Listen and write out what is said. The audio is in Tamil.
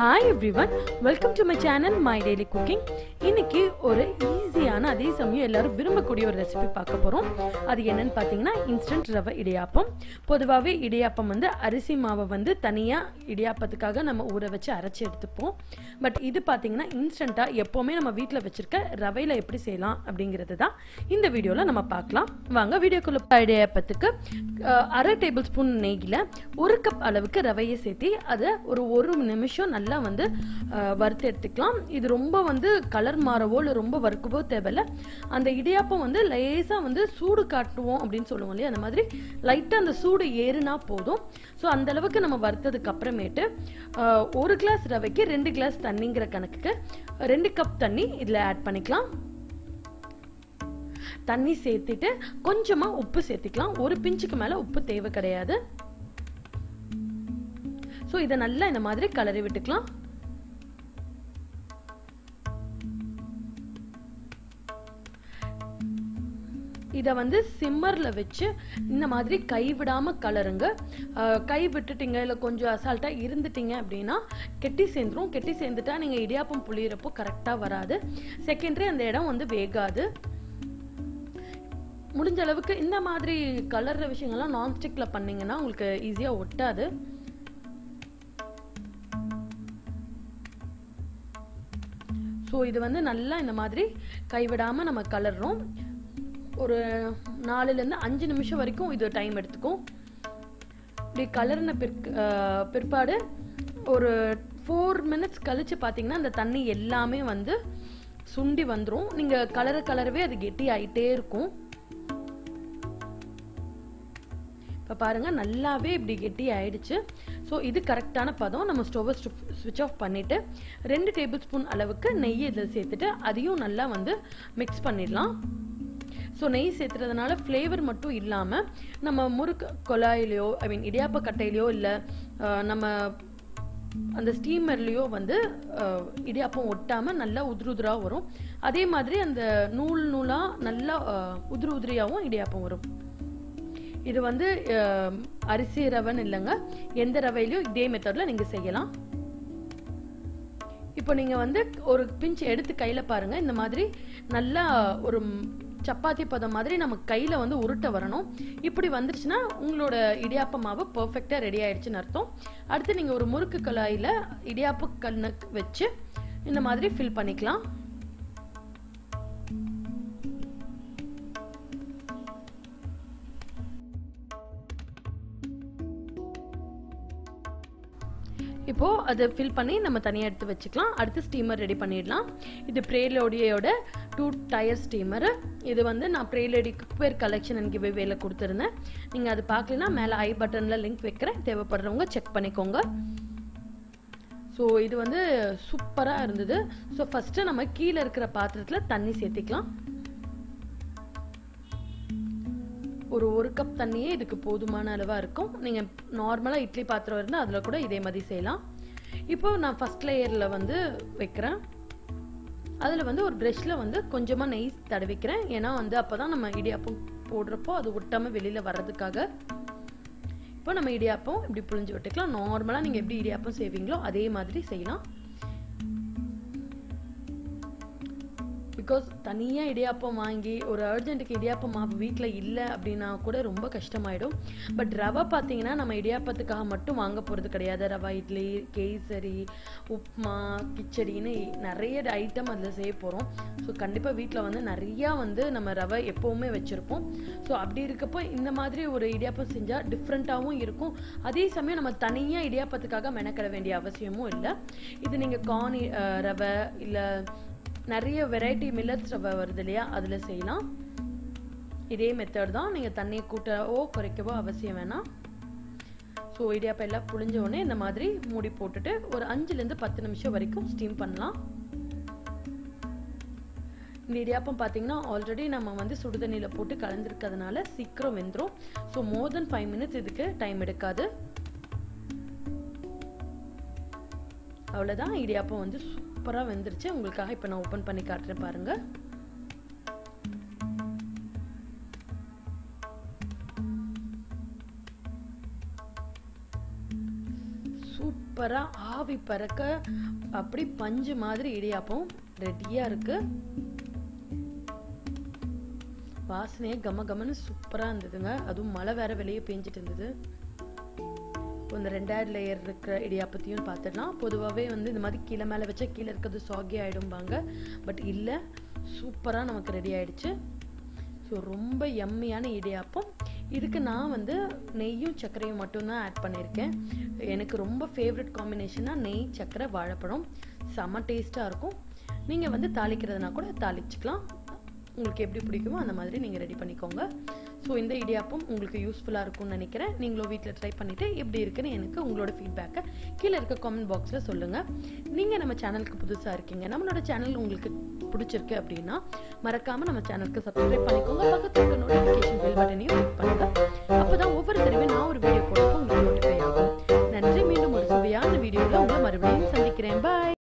hi everyone welcome to my channel my daily cooking இன்னைக்கு ஒரு ஈஸியான அதே சமயம் எல்லாரும் விரும்பக்கூடிய ஒரு ரெசிபி பார்க்க போகிறோம் அது என்னன்னு பார்த்தீங்கன்னா இன்ஸ்டன்ட் ரவை இடியாப்பம் பொதுவாகவே இடியாப்பம் வந்து அரிசி மாவை வந்து தனியாக இடியாப்பத்துக்காக நம்ம ஊற வச்சு அரைச்சி எடுத்துப்போம் பட் இது பார்த்தீங்கன்னா இன்ஸ்டண்ட்டாக எப்போவுமே நம்ம வீட்டில் வச்சுருக்க ரவையில் எப்படி செய்யலாம் அப்படிங்கிறது தான் இந்த வீடியோவில் நம்ம பார்க்கலாம் வாங்க வீடியோக்குள்ள இடியாப்பத்துக்கு அஹ், அரை டேபிள் ஸ்பூன் நெய்யில் ஒரு கப் அளவுக்கு ரவையை சேர்த்து அதை ஒரு ஒரு நிமிஷம் நல்லா வந்து அஹ், வறுத்து எடுத்துக்கலாம் இது ரொம்ப வந்து கலர் மாறவோ இல்லை ரொம்ப வறுக்கவோ தேவையில்ல அந்த இடியாப்பம் வந்து லேசாக வந்து சூடு காட்டுவோம் அப்படின்னு சொல்லுவோம் இல்லையா அந்த மாதிரி லைட்டாக அந்த சூடு ஏறுனா போதும் ஸோ அந்த அளவுக்கு நம்ம வறுத்ததுக்கு அப்புறமேட்டு அஹ், ஒரு கிளாஸ் ரவைக்கு ரெண்டு கிளாஸ் தண்ணிங்கிற கணக்குக்கு ரெண்டு கப் தண்ணி இதில் ஆட் பண்ணிக்கலாம் தண்ணி சேர்த்துட்டு கொஞ்சமாக உப்பு சேர்த்துக்கலாம் ஒரு பிஞ்சுக்கு மேலே உப்பு தேவை கிடையாது ஸோ இதை நல்லா இந்த மாதிரி கலரி விட்டுக்கலாம் இதை வந்து சிம்மரில் வச்சு இந்த மாதிரி கை விடாமல் கலருங்க அஹ், கை விட்டுட்டீங்க இல்லை கொஞ்சம் அசால்ட்டாக இருந்துட்டீங்க அப்படின்னா கெட்டி சேர்ந்துரும் கெட்டி சேர்ந்துட்டா நீங்கள் இடியாப்பம் புளியிறப்போ கரெக்டாக வராது செகண்டரி அந்த இடம் வந்து வேகாது முடிஞ்ச அளவுக்கு இந்த மாதிரி கலர்ற விஷயங்கள்லாம் நான்ஸ்டிக்கில் பண்ணீங்கன்னா உங்களுக்கு ஈஸியாக ஒட்டாது ஸோ இது வந்து நல்லா இந்த மாதிரி கைவிடாமல் நம்ம கலர்றோம் ஒரு நாலுலேருந்து அஞ்சு நிமிஷம் வரைக்கும் இது டைம் எடுத்துக்கும் இப்படி கலர்ன பிற் அஹ் பிற்பாடு ஒரு ஃபோர் மினிட்ஸ் கழிச்சு பார்த்தீங்கன்னா அந்த தண்ணி எல்லாமே வந்து சுண்டி வந்துடும் நீங்கள் கலர கலரவே அது கெட்டி ஆயிட்டே இருக்கும் இப்போ பாருங்கள் நல்லாவே இப்படி கெட்டி ஆயிடுச்சு ஸோ இது கரெக்டான பதம் நம்ம ஸ்டவ்வை ஸ்விட்ச் ஆஃப் பண்ணிவிட்டு ரெண்டு டேபிள் ஸ்பூன் அளவுக்கு நெய் இதில் சேர்த்துட்டு அதையும் நல்லா வந்து மிக்ஸ் பண்ணிடலாம் ஸோ நெய் சேர்த்துறதுனால ஃப்ளேவர் மட்டும் இல்லாமல் நம்ம முறுக்கு குழாயிலையோ ஐ மீன் இடியாப்ப கட்டையிலையோ இல்லை நம்ம அந்த ஸ்டீமர்லேயோ வந்து அஹ், இடியாப்பம் ஒட்டாமல் நல்லா உதிரு உதிராக வரும் அதே மாதிரி அந்த நூல் நூலாக நல்லா அஹ், உதிரு உதிரியாகவும் இடியாப்பம் வரும் இது வந்து அஹ், அரிசி ரவைன்னு இல்லைங்க எந்த ரவையிலையும் இதே மெத்தடில் நீங்கள் செய்யலாம் இப்போ நீங்கள் வந்து ஒரு பிஞ்ச் எடுத்து கையில் பாருங்கள் இந்த மாதிரி நல்லா ஒரு ம், சப்பாத்தி பதம் மாதிரி நம்ம கையில் வந்து உருட்ட வரணும் இப்படி வந்துருச்சுன்னா உங்களோட இடியாப்ப மாவு பர்ஃபெக்டாக ரெடி ஆயிடுச்சுன்னு அர்த்தம் அடுத்து நீங்கள் ஒரு முறுக்கு கலாயில் இடியாப்ப கல்லை வச்சு இந்த மாதிரி ஃபில் பண்ணிக்கலாம் இப்போ அதை ஃபில் பண்ணி நம்ம தனியாக எடுத்து வச்சுக்கலாம் அடுத்து ஸ்டீமர் ரெடி பண்ணிடலாம் இது ப்ரேலோடியோட டூ டயர் ஸ்டீமர் இது வந்து நான் ப்ரேலோடி குக்வேர் கலெக்ஷன் அண்ட் கிவே வேல கொடுத்துருந்தேன் நீங்கள் அது பார்க்கலனா மேலே ஐ பட்டனில் லிங்க் வைக்கிறேன் தேவைப்படுறவங்க செக் பண்ணிக்கோங்க ஸோ இது வந்து சூப்பராக இருந்தது ஸோ ஃபஸ்ட்டு நம்ம கீழே இருக்கிற பாத்திரத்தில் தண்ணி சேர்த்திக்கலாம் ஒரு ஒரு கப் தண்ணியே இதுக்கு போதுமான அளவாக இருக்கும் நீங்கள் நார்மலாக இட்லி பாத்திரம் இருந்தால் அதில் கூட இதே மாதிரி செய்யலாம் இப்போ நான் ஃபஸ்ட் லேயரில் வந்து வைக்கிறேன் அதில் வந்து ஒரு ப்ரெஷ்ஷில் வந்து கொஞ்சமாக நெய் தடவிக்கிறேன் ஏன்னா வந்து அப்போ தான் நம்ம இடியாப்பம் போடுறப்போ அது ஒட்டாமல் வெளியில் வர்றதுக்காக இப்போ நம்ம இடியாப்பம் இப்படி புழிஞ்சு விட்டுக்கலாம் நார்மலாக நீங்கள் எப்படி இடியாப்பம் செய்வீங்களோ அதே மாதிரி செய்யலாம் பிகாஸ் தனியாக இடியாப்பம் வாங்கி ஒரு அர்ஜென்ட்டுக்கு இடியாப்பம் மாவு வீட்டில் இல்லை அப்படின்னா கூட ரொம்ப கஷ்டமாயிடும் பட் ரவை பார்த்தீங்கன்னா நம்ம இடியாப்பத்துக்காக மட்டும் வாங்க போகிறது கிடையாது ரவா இட்லி கேசரி உப்மா கிச்சடின்னு நிறைய ஐட்டம் அதில் செய்ய போகிறோம் ஸோ கண்டிப்பாக வீட்டில் வந்து நிறையா வந்து நம்ம ரவை எப்போவுமே வச்சுருப்போம் ஸோ அப்படி இருக்கப்போ இந்த மாதிரி ஒரு இடியாப்பம் செஞ்சால் டிஃப்ரெண்ட்டாகவும் இருக்கும் அதே சமயம் நம்ம தனியாக இடியாப்பத்துக்காக மெனக்கட வேண்டிய அவசியமும் இல்லை இது நீங்கள் கார்ன் ரவை இல்லை நிறைய வெரைட்டி மில்லட்ஸ் ரவை வருது இல்லையா அதில் செய்யலாம் இதே மெத்தட் தான் நீங்கள் தண்ணியை கூட்டவோ குறைக்கவோ அவசியம் வேணாம் ஸோ இடியாப்பம் எல்லாம் புழிஞ்ச உடனே இந்த மாதிரி மூடி போட்டுட்டு ஒரு அஞ்சுலேருந்து பத்து நிமிஷம் வரைக்கும் ஸ்டீம் பண்ணலாம் இந்த இடியாப்பம் பார்த்தீங்கன்னா ஆல்ரெடி நம்ம வந்து சுடுதண்ணியில் போட்டு கலந்துருக்கிறதுனால சீக்கிரம் வெந்துடும் so more than five minutes இதுக்கு டைம் எடுக்காது அவ்வளோதான் இடியாப்பம் வந்து சூப்பராக வெந்துருச்சு உங்களுக்காக இப்போ நான் ஓப்பன் பண்ணி காட்டுறேன் பாருங்க சூப்பர் சூப்பராக ஆவி பறக்க அப்படி பஞ்சு மாதிரி இடியாப்பம் ரெடியாக இருக்கு வாசனையே கம கமன்னு சூப்பராக இருந்ததுங்க அதுவும் மழை வேற வெளியே பெஞ்சிட்டு இருந்தது இப்போ இந்த ரெண்டாயிரம் லேயர் இருக்கிற இடியாப்பத்தையும் பார்த்துடலாம் பொதுவாகவே வந்து இந்த மாதிரி கீழே மேலே வச்சா கீழே இருக்கிறது சாகி ஆகிடும்பாங்க பட் இல்லை சூப்பராக நமக்கு ரெடி ஆயிடுச்சு ஸோ ரொம்ப எம்மியான இடியாப்பம் இதுக்கு நான் வந்து நெய்யும் சர்க்கரையும் மட்டும்தான் ஆட் பண்ணியிருக்கேன் எனக்கு ரொம்ப ஃபேவரட் காம்பினேஷனாக நெய் சர்க்கரை வாழைப்பழம் செம்ம டேஸ்ட்டாக இருக்கும் நீங்கள் வந்து தாளிக்கிறதுனா கூட தாளிச்சுக்கலாம் உங்களுக்கு எப்படி பிடிக்குமோ அந்த மாதிரி நீங்கள் ரெடி பண்ணிக்கோங்க ஸோ இந்த இடியாப்பம் உங்களுக்கு யூஸ்ஃபுல்லாக இருக்கும்னு நினைக்கிறேன் நீங்களும் வீட்டில் ட்ரை பண்ணிவிட்டு எப்படி இருக்குன்னு எனக்கு உங்களோட ஃபீட்பேக்கை கீழே இருக்க காமெண்ட் பாக்ஸில் சொல்லுங்கள் நீங்கள் நம்ம சேனலுக்கு புதுசாக இருக்கீங்க நம்மளோட சேனல் உங்களுக்கு பிடிச்சிருக்கு அப்படின்னா மறக்காமல் நம்ம சேனலுக்கு சப்ஸ்கிரைப் பண்ணிக்கோங்க பக்கத்தில் இருக்க நோட்டிஃபிகேஷன் பெல் பட்டனையும் கிளிக் பண்ணுங்கள் அப்போ தான் ஒவ்வொரு தடவை நான் ஒரு வீடியோ போடுறப்போ உங்களுக்கு நோட்டிஃபை ஆகும் நன்றி மீண்டும் ஒரு சுவையான வீடியோவில் உங்களை மறுபடியும் சந்திக்கிறேன் பாய்